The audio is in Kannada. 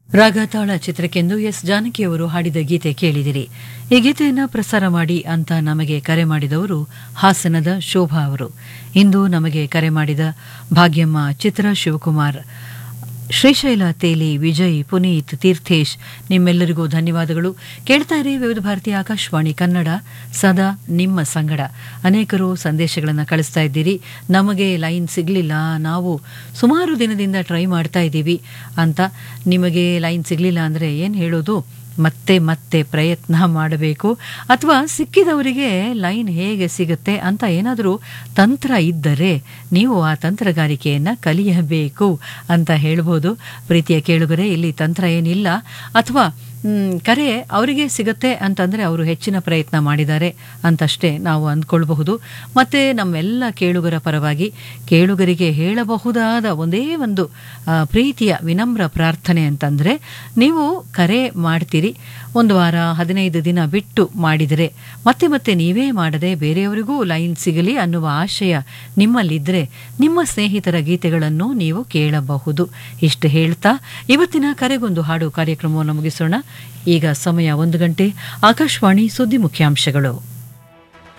ರಾಗತಾಳ ಚಿತ್ರಕ್ಕೆಂದು ಎಸ್ ಜಾನಕಿಯವರು ಹಾಡಿದ ಗೀತೆ ಕೇಳಿದಿರಿ ಈ ಗೀತೆಯನ್ನು ಪ್ರಸಾರ ಮಾಡಿ ಅಂತ ನಮಗೆ ಕರೆ ಮಾಡಿದವರು ಹಾಸನದ ಶೋಭಾ ಅವರು ಇಂದು ನಮಗೆ ಕರೆ ಮಾಡಿದ ಭಾಗ್ಯಮ್ಮ ಚಿತ್ರ ಶಿವಕುಮಾರ್ ಶ್ರೀಶೈಲ ತೇಲಿ ವಿಜಯ್ ಪುನೀತ್ ತೀರ್ಥೇಶ್ ನಿಮ್ಮೆಲ್ಲರಿಗೂ ಧನ್ಯವಾದಗಳು ಕೇಳ್ತಾ ಇರಿ ವಿವಿಧ ಭಾರತಿ ಆಕಾಶವಾಣಿ ಕನ್ನಡ ಸದಾ ನಿಮ್ಮ ಸಂಗಡ ಅನೇಕರು ಸಂದೇಶಗಳನ್ನು ಕಳಿಸ್ತಾ ಇದ್ದೀರಿ ನಮಗೆ ಲೈನ್ ಸಿಗಲಿಲ್ಲ ನಾವು ಸುಮಾರು ದಿನದಿಂದ ಟ್ರೈ ಮಾಡ್ತಾ ಇದ್ದೀವಿ ಅಂತ ನಿಮಗೆ ಲೈನ್ ಸಿಗಲಿಲ್ಲ ಅಂದರೆ ಏನು ಹೇಳೋದು ಮತ್ತೆ ಮತ್ತೆ ಪ್ರಯತ್ನ ಮಾಡಬೇಕು ಅಥವಾ ಸಿಕ್ಕಿದವರಿಗೆ ಲೈನ್ ಹೇಗೆ ಸಿಗುತ್ತೆ ಅಂತ ಏನಾದರೂ ತಂತ್ರ ಇದ್ದರೆ ನೀವು ಆ ತಂತ್ರಗಾರಿಕೆಯನ್ನು ಕಲಿಯಬೇಕು ಅಂತ ಹೇಳ್ಬೋದು ಪ್ರೀತಿಯ ಕೇಳುಗರೆ ಇಲ್ಲಿ ತಂತ್ರ ಏನಿಲ್ಲ ಅಥವಾ ಮ್, ಕರೆ ಅವರಿಗೆ ಸಿಗತ್ತೆ ಅಂತಂದರೆ ಅವರು ಹೆಚ್ಚಿನ ಪ್ರಯತ್ನ ಮಾಡಿದ್ದಾರೆ ಅಂತಷ್ಟೇ ನಾವು ಅಂದ್ಕೊಳ್ಬಹುದು ಮತ್ತು ನಮ್ಮೆಲ್ಲ ಕೇಳುಗರ ಪರವಾಗಿ ಕೇಳುಗರಿಗೆ ಹೇಳಬಹುದಾದ ಒಂದೇ ಒಂದು ಆ, ಪ್ರೀತಿಯ ವಿನಮ್ರ ಪ್ರಾರ್ಥನೆ ಅಂತಂದರೆ ನೀವು ಕರೆ ಮಾಡ್ತೀರಿ ಒಂದು ವಾರ ಹದಿನೈದು ದಿನ ಬಿಟ್ಟು ಮಾಡಿದರೆ ಮತ್ತೆ ಮತ್ತೆ ನೀವೇ ಮಾಡದೆ ಬೇರೆಯವರಿಗೂ ಲೈನ್ ಸಿಗಲಿ ಅನ್ನುವ ಆಶಯ ನಿಮ್ಮಲ್ಲಿದ್ದರೆ ನಿಮ್ಮ ಸ್ನೇಹಿತರ ಗೀತೆಗಳನ್ನು ನೀವು ಕೇಳಬಹುದು ಇಷ್ಟು ಹೇಳ್ತಾ ಇವತ್ತಿನ ಕರೆಗೊಂದು ಹಾಡು ಕಾರ್ಯಕ್ರಮವನ್ನು ಮುಗಿಸೋಣ ಈಗ ಸಮಯ ಒಂದು ಗಂಟೆ ಆಕಾಶವಾಣಿ ಸುದ್ದಿ ಮುಖ್ಯಾಂಶಗಳು